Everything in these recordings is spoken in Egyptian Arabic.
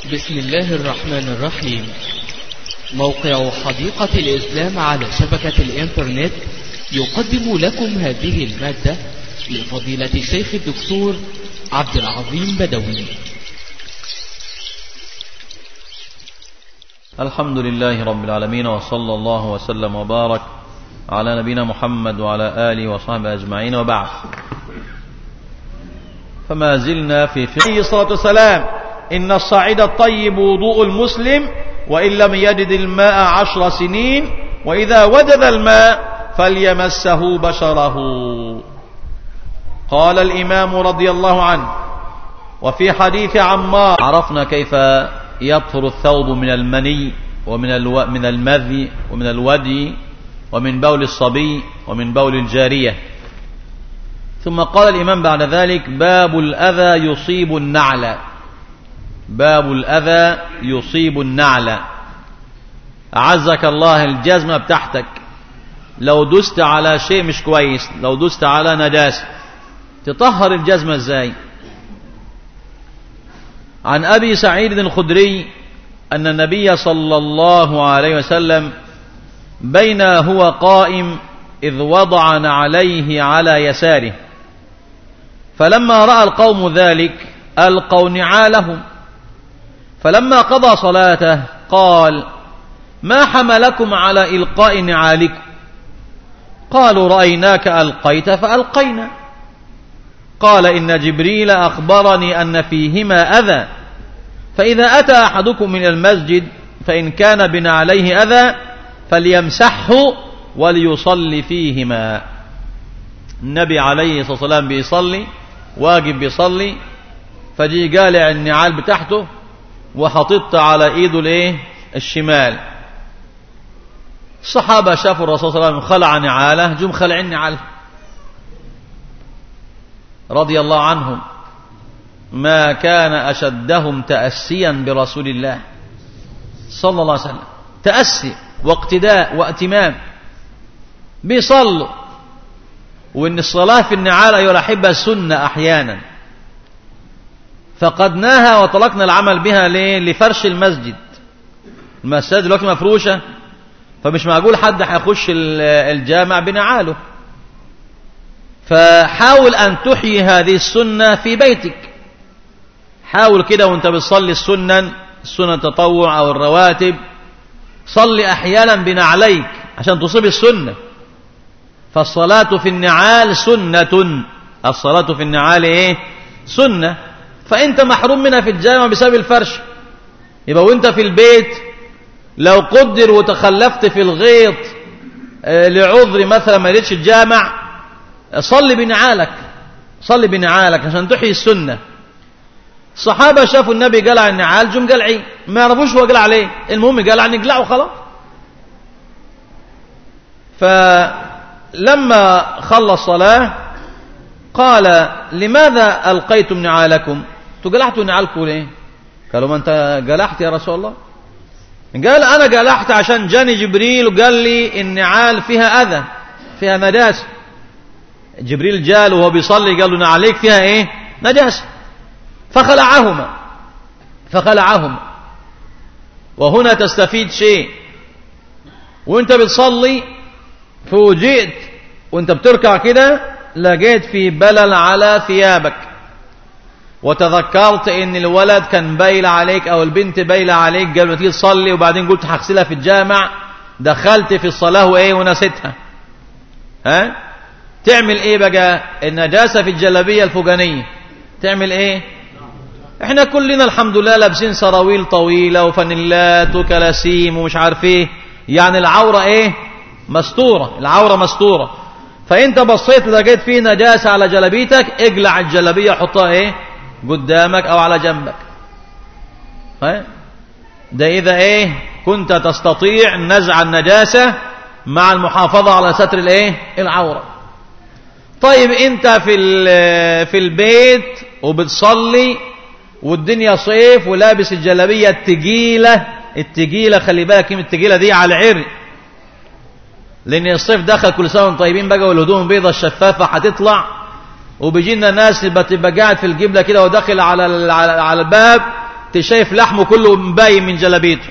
بسم الله الرحمن الرحيم موقع حديقة الإسلام على شبكة الإنترنت يقدم لكم هذه المادة لفضيلة الشيخ الدكتور عبد العظيم بدوي الحمد لله رب العالمين وصلى الله وسلم وبارك على نبينا محمد وعلى آله وصحبه أجمعين وبعد فما زلنا في فقه عليه الصلاة والسلام إن الصعيد الطيب وضوء المسلم وإن لم يجد الماء عشر سنين وإذا وجد الماء فليمسه بشره قال الإمام رضي الله عنه وفي حديث عمار عرفنا كيف يطهر الثوب من المني ومن الو... من المذي ومن الودي ومن بول الصبي ومن بول الجارية ثم قال الإمام بعد ذلك باب الأذى يصيب النعل باب الأذى يصيب النعل أعزك الله الجزمة بتاعتك لو دست على شيء مش كويس لو دست على نجاسة تطهر الجزمة ازاي عن أبي سعيد الخدري أن النبي صلى الله عليه وسلم بين هو قائم إذ وضع نعليه على يساره فلما رأى القوم ذلك ألقوا نعالهم فلما قضى صلاته قال ما حملكم على إلقاء نعالكم قالوا رأيناك ألقيت فألقينا قال إن جبريل أخبرني أن فيهما أذى فإذا أتى أحدكم من المسجد فإن كان بنا عليه أذى فليمسحه وليصلي فيهما النبي عليه الصلاة والسلام بيصلي واجب بيصلي فجي قالع النعال بتاعته وحطت على ايده الايه الشمال الصحابة شافوا الرسول صلى الله عليه وسلم خلع نعاله جم خلعين نعاله رضي الله عنهم ما كان أشدهم تأسيا برسول الله صلى الله عليه وسلم تأسي واقتداء واتمام بيصلوا وإن الصلاة في النعال أيها الأحبة سنة أحيانا فقدناها وطلقنا العمل بها ليه؟ لفرش المسجد المساجد دلوقتي مفروشة فمش معقول حد هيخش الجامع بنعاله فحاول أن تحيي هذه السنة في بيتك حاول كده وانت بتصلي السنن السنن التطوع أو الرواتب صلي أحيانا بنعليك عشان تصيب السنة فالصلاة في النعال سنة الصلاة في النعال ايه سنة فانت محروم منها في الجامع بسبب الفرش يبقى وانت في البيت لو قدر وتخلفت في الغيط آه لعذر مثلا ما ريتش الجامع صلي بنعالك صلي بنعالك عشان تحيي السنة الصحابة شافوا النبي قلع النعال جم قلعي ما يعرفوش هو قلع عليه المهم قلع نقلعه خلاص فلما خلص صلاة قال لماذا ألقيتم نعالكم قلعتوا نعالكم ليه قالوا ما انت قلعت يا رسول الله قال انا قلعت عشان جاني جبريل وقال لي النعال فيها اذى فيها نجاسه جبريل جال وهو بيصلي قال له نعليك فيها ايه نجاسه فخلعهما فخلعهما وهنا تستفيد شيء وانت بتصلي فوجئت وانت بتركع كده لقيت في بلل على ثيابك وتذكرت ان الولد كان بايل عليك او البنت بايلة عليك قبل ما تيجي تصلي وبعدين قلت هغسلها في الجامع دخلت في الصلاة وايه ونسيتها ها تعمل ايه بقى النجاسة في الجلابية الفوقانية تعمل ايه احنا كلنا الحمد لله لابسين سراويل طويلة وفانيلات وكلاسيم ومش عارف ايه يعني العورة ايه مستورة العورة مستورة فانت بصيت لقيت فيه نجاسة على جلابيتك اقلع الجلابية حطها ايه قدامك او على جنبك ده اذا ايه كنت تستطيع نزع النجاسة مع المحافظة على ستر الايه العورة طيب انت في في البيت وبتصلي والدنيا صيف ولابس الجلابية التقيلة التقيلة خلي بالك كلمة التقيلة دي على العرق لان الصيف دخل كل سنة وانتم طيبين بقى والهدوم البيضة الشفافة هتطلع وبيجي لنا ناس بتبقى قاعد في القبلة كده وداخل على على الباب شايف لحمه كله مباين من جلبيته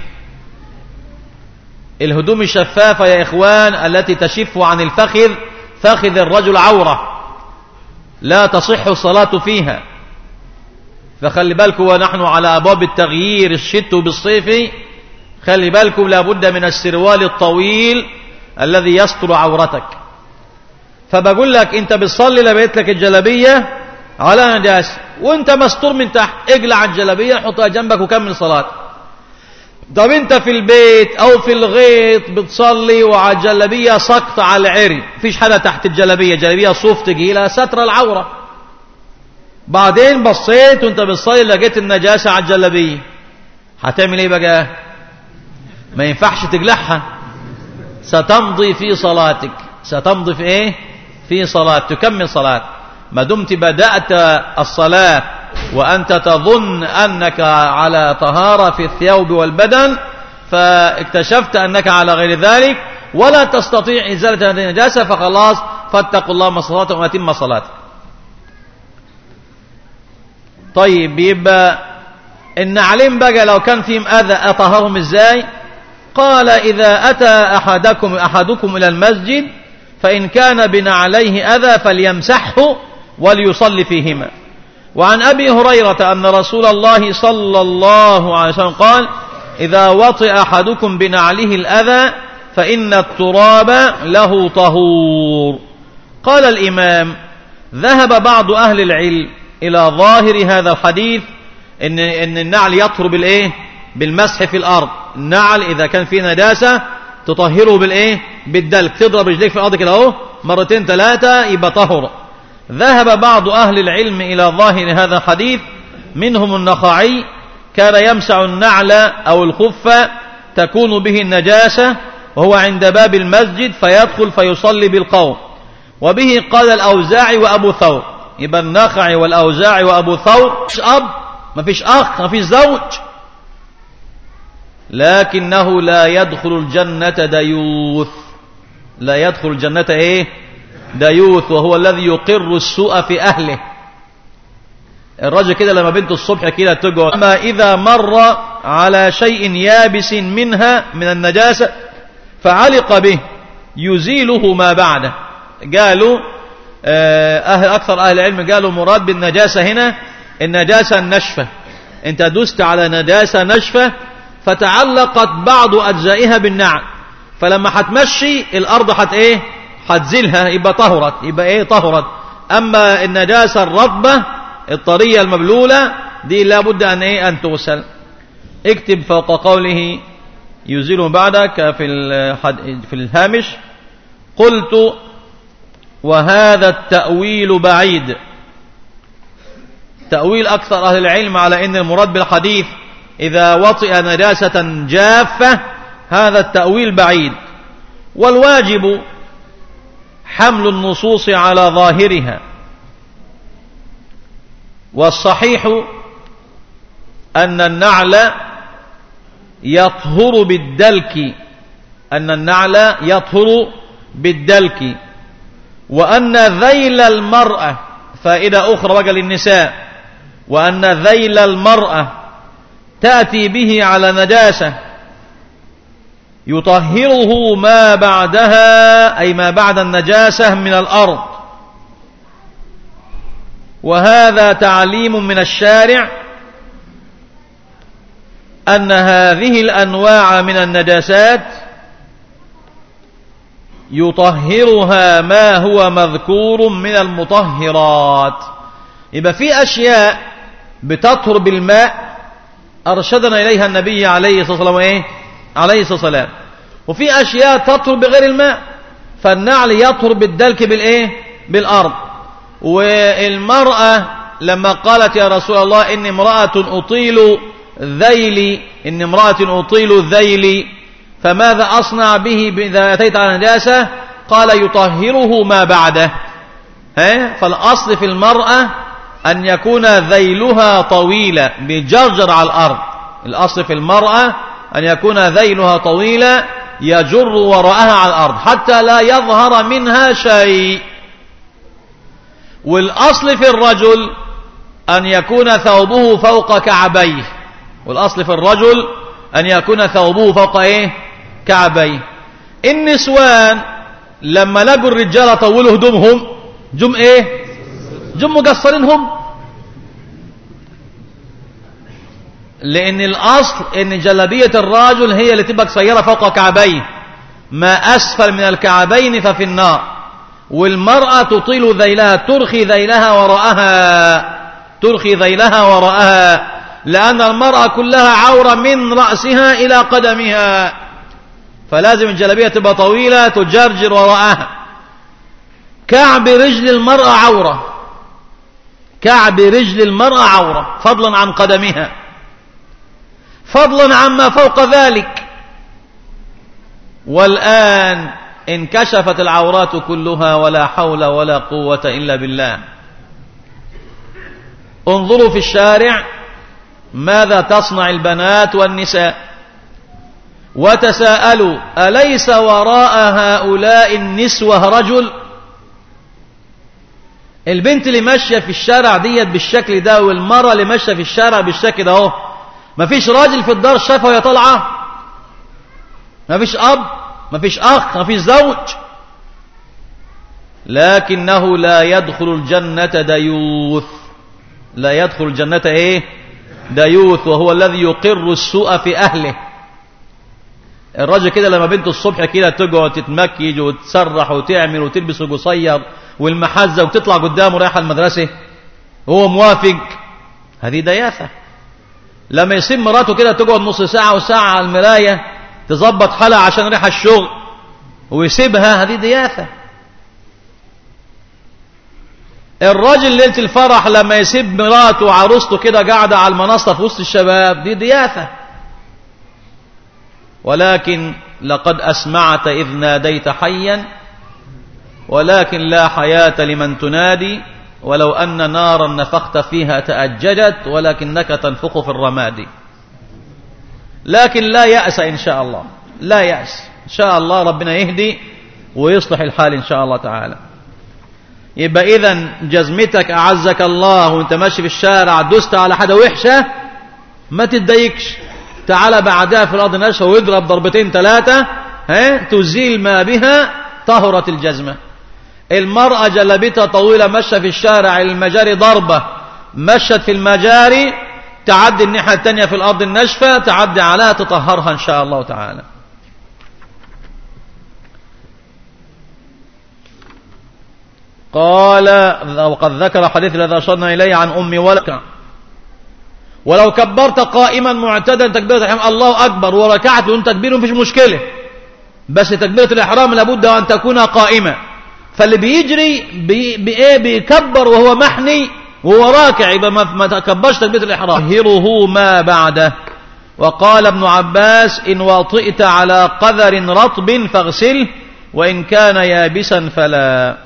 الهدوم الشفافة يا إخوان التي تشف عن الفخذ فخذ الرجل عورة لا تصح الصلاة فيها فخلي بالكم ونحن على أبواب التغيير الشت بالصيف خلي بالكم لابد من السروال الطويل الذي يستر عورتك فبقول لك انت بتصلي لبيت لك الجلبية على نجاسة وانت مستور من تحت اقلع الجلبية حطها جنبك وكمل صلاة طب انت في البيت او في الغيط بتصلي وعلى الجلبية سقط على العري مفيش حاجة تحت الجلبية جلبية صوف تقيلة ستر العورة بعدين بصيت وانت بتصلي لقيت النجاسة على الجلبية هتعمل ايه بقى ما ينفعش تقلعها ستمضي في صلاتك ستمضي في ايه في صلاة تكمل صلاة ما دمت بدأت الصلاة وأنت تظن أنك على طهارة في الثوب والبدن فاكتشفت أنك على غير ذلك ولا تستطيع إزالة هذه النجاسة فخلاص فاتقوا الله ما صلاتكم وأتم صلاتك طيب يبقى النعلين بقى لو كان فيهم أذى أطهرهم إزاي قال إذا أتى أحدكم أحدكم إلى المسجد فإن كان بنعليه أذى فليمسحه وليصلي فيهما وعن أبي هريرة أن رسول الله صلى الله عليه وسلم قال إذا وطئ أحدكم بنعله الأذى فإن التراب له طهور قال الإمام ذهب بعض أهل العلم إلى ظاهر هذا الحديث إن, إن النعل يطهر بالإيه بالمسح في الأرض النعل إذا كان فيه نجاسة تطهره بالإيه بالدلك تضرب رجليك في الأرض كده أهو مرتين ثلاثة يبقى طهر ذهب بعض أهل العلم إلى ظاهر هذا الحديث منهم النخعي كان يمسع النعل أو الخف تكون به النجاسة وهو عند باب المسجد فيدخل فيصلي بالقوم وبه قال الأوزاعي وأبو ثور يبقى النخعي والأوزاعي وأبو ثور مش أب ما فيش أخ ما فيش زوج لكنه لا يدخل الجنة ديوث لا يدخل الجنة ايه ديوث وهو الذي يقر السوء في أهله الرجل كده لما بنت الصبح كده تقعد أما إذا مر على شيء يابس منها من النجاسة فعلق به يزيله ما بعده قالوا أهل أكثر أهل العلم قالوا مراد بالنجاسة هنا النجاسة النشفة انت دست على نجاسة نشفة فتعلقت بعض أجزائها بالنعل فلما هتمشي الأرض هت إيه هتزيلها يبقى طهرت يبقى إيه طهرت أما النجاسة الرطبة الطرية المبلولة دي لابد أن إيه أن تغسل اكتب فوق قوله يزيل بعدك في في الهامش قلت وهذا التأويل بعيد تأويل أكثر أهل العلم على أن المراد بالحديث إذا وطئ نجاسة جافة هذا التأويل بعيد والواجب حمل النصوص على ظاهرها والصحيح أن النعل يطهر بالدلك أن النعل يطهر بالدلك وأن ذيل المرأة فائدة أخرى بقى للنساء وأن ذيل المرأة تأتي به على نجاسة يطهره ما بعدها أي ما بعد النجاسة من الأرض وهذا تعليم من الشارع أن هذه الأنواع من النجاسات يطهرها ما هو مذكور من المطهرات يبقى في أشياء بتطهر بالماء أرشدنا إليها النبي عليه الصلاة والسلام إيه؟ عليه الصلاة والسلام وفي أشياء تطهر بغير الماء فالنعل يطهر بالدلك بالإيه بالأرض والمرأة لما قالت يا رسول الله إني امرأة أطيل ذيلي إني امرأة أطيل ذيلي فماذا أصنع به إذا أتيت على نجاسة قال يطهره ما بعده ها فالأصل في المرأة أن يكون ذيلها طويلا بجرجر على الأرض الأصل في المرأة أن يكون ذيلها طويلا يجر وراءها على الأرض حتى لا يظهر منها شيء والأصل في الرجل أن يكون ثوبه فوق كعبيه والأصل في الرجل أن يكون ثوبه فوق إيه كعبيه النسوان لما لقوا الرجالة طولوا هدومهم جم إيه جم مقصرين هم لأن الأصل أن جلبية الرجل هي اللي تبقى قصيرة فوق كعبيه ما أسفل من الكعبين ففي النار والمرأة تطيل ذيلها ترخي ذيلها وراءها ترخي ذيلها وراءها لأن المرأة كلها عورة من رأسها إلى قدمها فلازم الجلبية تبقى طويلة تجرجر وراءها كعب رجل المرأة عورة كعب رجل المرأة عورة فضلا عن قدمها فضلا عما فوق ذلك والآن انكشفت العورات كلها ولا حول ولا قوة إلا بالله انظروا في الشارع ماذا تصنع البنات والنساء وتساءلوا أليس وراء هؤلاء النسوة رجل البنت اللي ماشية في الشارع ديت بالشكل ده والمرة اللي ماشية في الشارع بالشكل ده اهو مفيش راجل في الدار شافها وهي طالعة مفيش أب مفيش أخ مفيش زوج لكنه لا يدخل الجنة ديوث لا يدخل الجنة ايه ديوث وهو الذي يقر السوء في أهله الراجل كده لما بنته الصبح كده تقعد تتمكج وتسرح وتعمل وتلبس قصير والمحزة وتطلع قدامه رايحة المدرسة هو موافق هذه دياثة لما يسيب مراته كده تقعد نص ساعة وساعة على المراية تظبط حالها عشان ريحة الشغل ويسيبها هذه دياثة الراجل ليلة الفرح لما يسيب مراته وعروسته كده قاعدة على المنصة في وسط الشباب دي دياثة ولكن لقد أسمعت إذ ناديت حيا ولكن لا حياة لمن تنادي ولو أن نارا نفخت فيها تأججت ولكنك تنفخ في الرماد لكن لا يأس إن شاء الله لا يأس إن شاء الله ربنا يهدي ويصلح الحال إن شاء الله تعالى يبقى إذا جزمتك أعزك الله وانت ماشي في الشارع دست على حاجة وحشة ما تتضايقش تعالى بعدها في الأرض نشفة واضرب ضربتين ثلاثة ها تزيل ما بها طهرت الجزمة المرأة جلبتها طويلة مشى في الشارع المجاري ضربة مشت في المجاري تعدي الناحية الثانية في الأرض الناشفة تعدي عليها تطهرها إن شاء الله تعالى قال وقد ذكر حديث الذي أشرنا إليه عن أم ولك ولو كبرت قائما معتدا تكبيرة الإحرام الله أكبر وركعت بدون تكبير مفيش مشكلة بس تكبيرة الإحرام لابد أن تكون قائمة فاللي بيجري بي بإيه بيكبر وهو محني وهو راكع يبقى ما, ما تكبرش تكبيرة الإحرام هره ما بعده وقال ابن عباس إن وطئت على قذر رطب فاغسله وإن كان يابسا فلا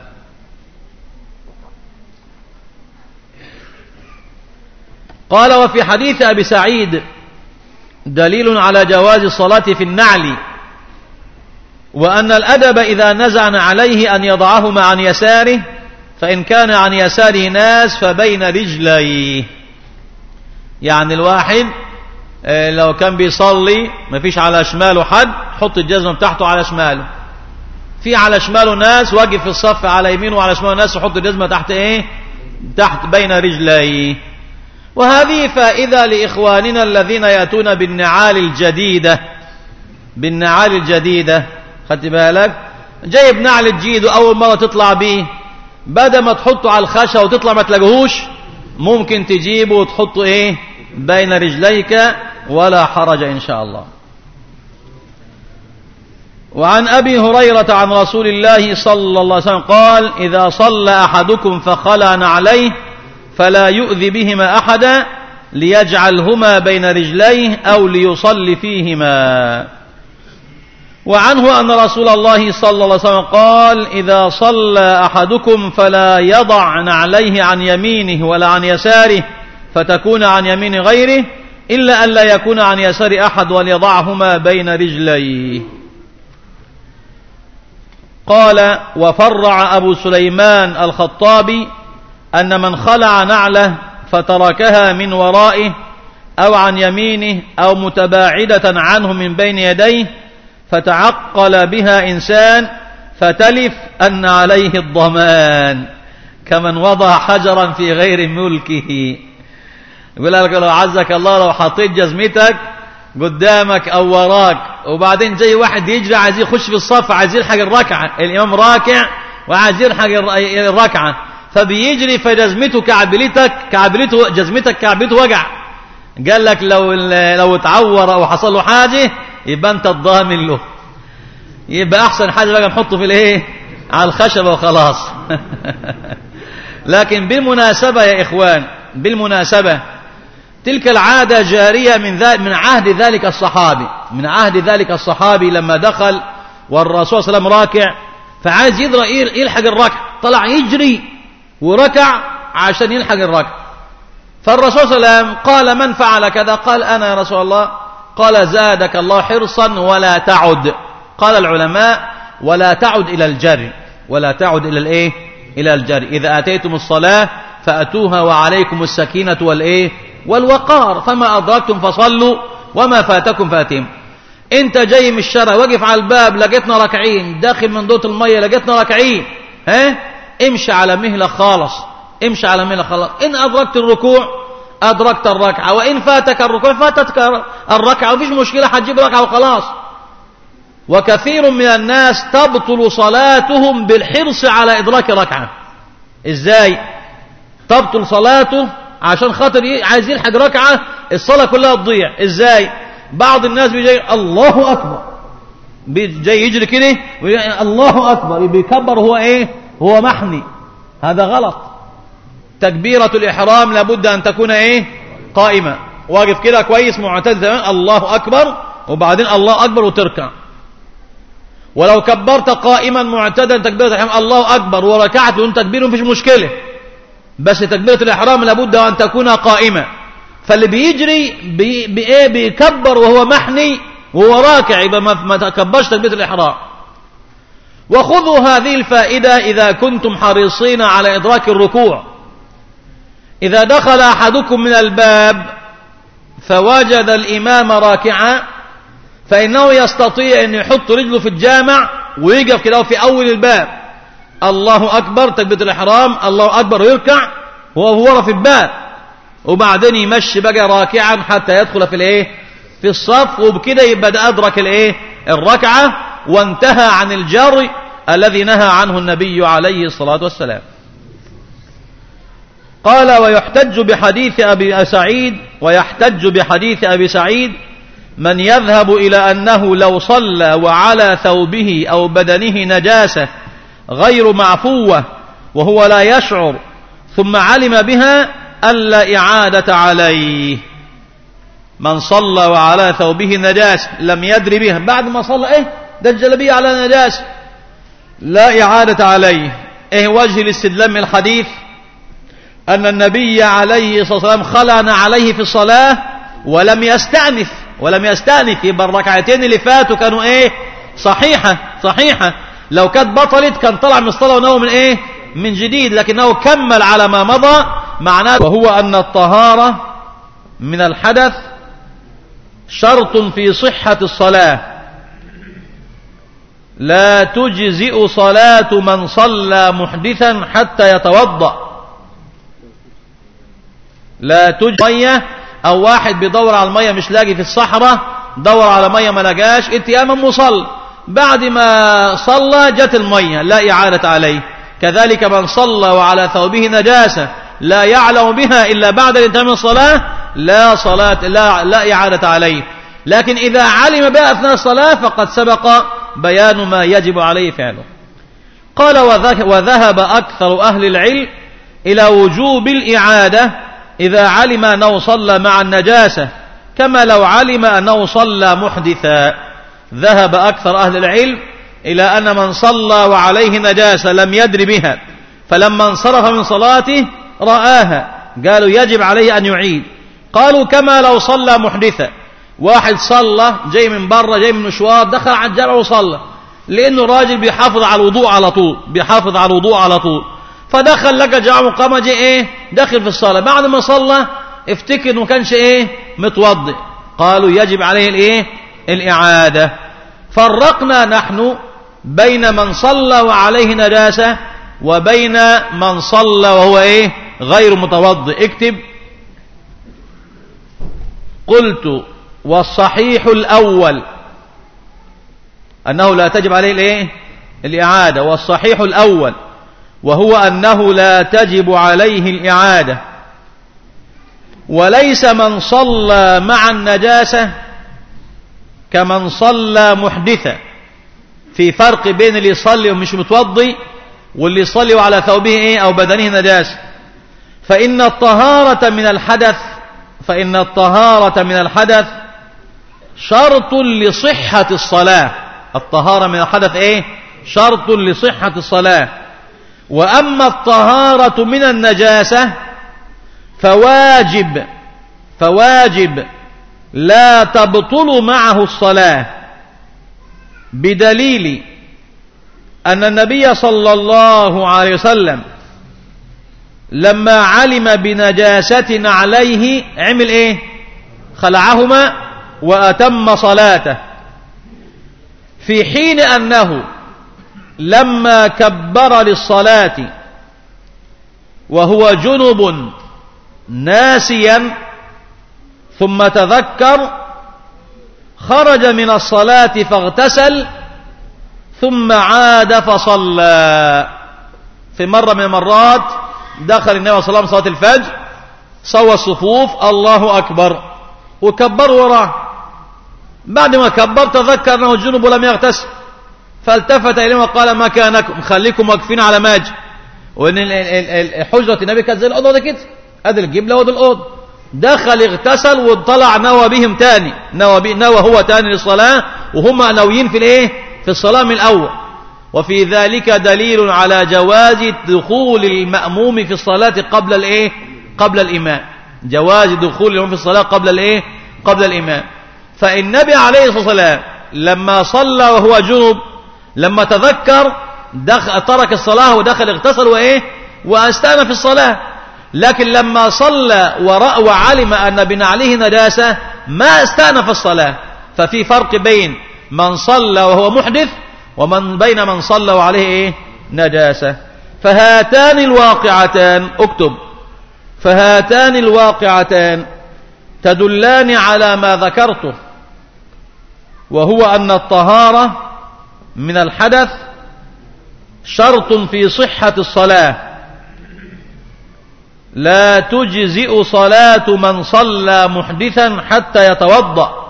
قال وفي حديث أبي سعيد دليل على جواز الصلاة في النعل وأن الأدب إذا نزعن عليه أن يضعهما عن يساره فإن كان عن يساره ناس فبين رجليه يعني الواحد لو كان بيصلي ما فيش على شماله حد حط الجزمة بتاعته على شماله في على شماله ناس واقف في الصف على يمينه وعلى شماله ناس يحط الجزمة تحت ايه تحت بين رجليه وهذه فائدة لإخواننا الذين يأتون بالنعال الجديدة بالنعال الجديدة خدت بالك جايب نعل جديد أول مرة تطلع به بدل ما تحطه على الخشة وتطلع ما تلاقيهوش ممكن تجيبه وتحطه ايه بين رجليك ولا حرج إن شاء الله وعن أبي هريرة عن رسول الله صلى الله عليه وسلم قال إذا صلى أحدكم فخلع نعليه فلا يؤذي بهما أحدا ليجعلهما بين رجليه أو ليصلي فيهما وعنه أن رسول الله صلى الله عليه وسلم قال إذا صلى أحدكم فلا يضع نعليه عن يمينه ولا عن يساره فتكون عن يمين غيره إلا أن لا يكون عن يسار أحد وليضعهما بين رجليه قال وفرع أبو سليمان الخطابي أن من خلع نعله فتركها من ورائه أو عن يمينه أو متباعدة عنه من بين يديه فتعقل بها إنسان فتلف أن عليه الضمان كمن وضع حجرا في غير ملكه يقول لك لو عزك الله لو حطيت جزمتك قدامك أو وراك وبعدين جاي واحد يجري عايز يخش في الصف عايز يلحق الركعة الإمام راكع وعايز يلحق الركعة فبيجري فجزمته كعبلتك كعبلته جزمتك كعبلته وجع قال لك لو لو اتعور او حصل له حاجه يبقى انت الضامن له يبقى احسن حاجه بقى نحطه في الايه على الخشبه وخلاص لكن بالمناسبه يا اخوان بالمناسبه تلك العاده جاريه من ذا من عهد ذلك الصحابي من عهد ذلك الصحابي لما دخل والرسول صلى الله عليه وسلم راكع فعايز يلحق الركع طلع يجري وركع عشان يلحق الركع فالرسول صلى الله عليه وسلم قال من فعل كذا قال أنا يا رسول الله قال زادك الله حرصا ولا تعد قال العلماء ولا تعد إلى الجري ولا تعد إلى الإيه إلى الجري إذا أتيتم الصلاة فأتوها وعليكم السكينة والإيه والوقار فما أدركتم فصلوا وما فاتكم فاتم انت جاي من الشارع واقف على الباب لقيتنا راكعين داخل من دوت المية لقيتنا راكعين ها امشي على مهلة خالص امشي على مهلة خالص ان ادركت الركوع ادركت الركعة وان فاتك الركوع فاتتك الركعة وفيش مشكلة هتجيب ركعة وخلاص وكثير من الناس تبطل صلاتهم بالحرص على ادراك ركعة ازاي تبطل صلاته عشان خاطر عايز يلحق ركعة الصلاة كلها تضيع ازاي بعض الناس بيجي الله اكبر جاي يجري كده الله اكبر بيكبر هو ايه هو محني هذا غلط تكبيرة الإحرام لابد أن تكون إيه قائمة واقف كده كويس معتدل تمام الله أكبر وبعدين الله أكبر وتركع ولو كبرت قائما معتدلا تكبيرة الإحرام الله أكبر وركعت وانت تكبير مفيش مشكلة بس تكبيرة الإحرام لابد أن تكون قائمة فاللي بيجري بي بإيه بيكبر وهو محني وهو راكع يبقى ما تكبرش تكبيرة الإحرام وخذوا هذه الفائدة إذا كنتم حريصين على إدراك الركوع إذا دخل أحدكم من الباب فوجد الإمام راكعا فإنه يستطيع أن يحط رجله في الجامع ويقف كده في أول الباب الله أكبر تكبيرة الإحرام الله أكبر ويركع وهو ورا في الباب وبعدين يمشي بقى راكعا حتى يدخل في الايه في الصف وبكده يبقى ده أدرك الايه الركعة وانتهى عن الجر الذي نهى عنه النبي عليه الصلاة والسلام قال ويحتج بحديث أبي سعيد ويحتج بحديث أبي سعيد من يذهب إلى أنه لو صلى وعلى ثوبه أو بدنه نجاسة غير معفوة وهو لا يشعر ثم علم بها ألا إعادة عليه من صلى وعلى ثوبه نجاسة لم يدري بها بعد ما صلى إيه ده الجلبية على نجاسة لا إعادة عليه إيه وجه الاستدلال من الحديث أن النبي عليه الصلاة والسلام خلعنا عليه في الصلاة ولم يستأنف ولم يستأنف يبقى الركعتين اللي فاتوا كانوا إيه صحيحة صحيحة لو كانت بطلت كان طلع من الصلاة ونوم من إيه من جديد لكنه كمل على ما مضى معناه وهو أن الطهارة من الحدث شرط في صحة الصلاة لا تجزئ صلاة من صلى محدثا حتى يتوضأ لا تجزئ مية أو واحد بيدور على المية مش لاقي في الصحراء دور على مية ما لقاش اتياما مصلى بعد ما صلى جت المية لا إعادة عليه كذلك من صلى وعلى ثوبه نجاسة لا يعلم بها إلا بعد الانتهاء من الصلاة لا صلاة لا, لا إعادة عليه لكن إذا علم بها أثناء الصلاة فقد سبق بيان ما يجب عليه فعله قال وذهب أكثر أهل العلم إلى وجوب الإعادة إذا علم أنه صلى مع النجاسة كما لو علم أنه صلى محدثا ذهب أكثر أهل العلم إلى أن من صلى وعليه نجاسة لم يدر بها فلما انصرف من صلاته رآها قالوا يجب عليه أن يعيد قالوا كما لو صلى محدثا واحد صلى جاي من بره جاي من مشوار دخل على الجامع وصلى لأنه راجل بيحافظ على الوضوء على طول بيحافظ على الوضوء على طول فدخل لك جامع وقام جاي ايه دخل في الصلاة بعد ما صلى افتكر انه كانش ايه متوضئ قالوا يجب عليه الايه الاعاده فرقنا نحن بين من صلى وعليه نجاسه وبين من صلى وهو ايه غير متوضئ اكتب قلت والصحيح الاول انه لا تجب عليه الايه الاعاده والصحيح الاول وهو انه لا تجب عليه الاعاده وليس من صلى مع النجاسة كمن صلى محدثا في فرق بين اللي يصلي ومش متوضي واللي يصلي وعلى ثوبه ايه او بدنه نجاسة فإن الطهارة من الحدث فإن الطهارة من الحدث شرط لصحة الصلاة الطهارة من الحدث ايه شرط لصحة الصلاة وأما الطهارة من النجاسة فواجب فواجب لا تبطل معه الصلاة بدليل أن النبي صلى الله عليه وسلم لما علم بنجاسة عليه عمل ايه خلعهما وأتم صلاته في حين أنه لما كبر للصلاة وهو جنب ناسيا ثم تذكر خرج من الصلاة فاغتسل ثم عاد فصلى في مرة من المرات دخل النبي صلى الله عليه وسلم صلاة الفجر سوى الصفوف الله أكبر وكبر وراه بعد ما كبر تذكر أنه جنب ولم يغتسل فالتفت إليه وقال ما كانكم خليكم واقفين على ماج وإن حجرة النبي كانت زي الأوضة ده كده ادي القبله وادي الاوضه دخل اغتسل وطلع نوى بهم تاني نوى, بي نوى هو تاني للصلاه وهم ناويين في الايه في الصلاه من الاول وفي ذلك دليل على جواز دخول المأموم في الصلاة قبل الايه قبل الإمام جواز دخول المأموم في الصلاة قبل الايه قبل الإمام فالنبي عليه الصلاة والسلام لما صلى وهو جنب لما تذكر دخل ترك الصلاة ودخل اغتسل وايه واستأنف في الصلاة لكن لما صلى ورأى وعلم أن بنعله نجاسة ما استأنف الصلاة ففي فرق بين من صلى وهو محدث ومن بين من صلى وعليه إيه؟ نجاسة فهاتان الواقعتان اكتب فهاتان الواقعتان تدلان على ما ذكرته وهو أن الطهارة من الحدث شرط في صحة الصلاة لا تجزئ صلاة من صلى محدثا حتى يتوضأ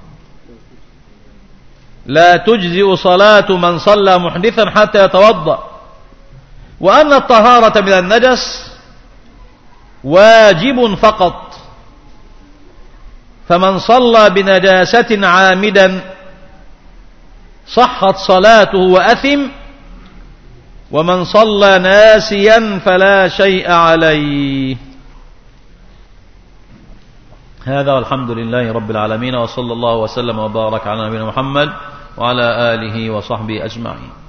لا تجزئ صلاة من صلى محدثا حتى يتوضأ وأن الطهارة من النجس واجب فقط فمن صلى بنجاسة عامدا صحت صلاته وأثم ومن صلى ناسيا فلا شيء عليه هذا والحمد لله رب العالمين وصلى الله وسلم وبارك على نبينا محمد وعلى آله وصحبه أجمعين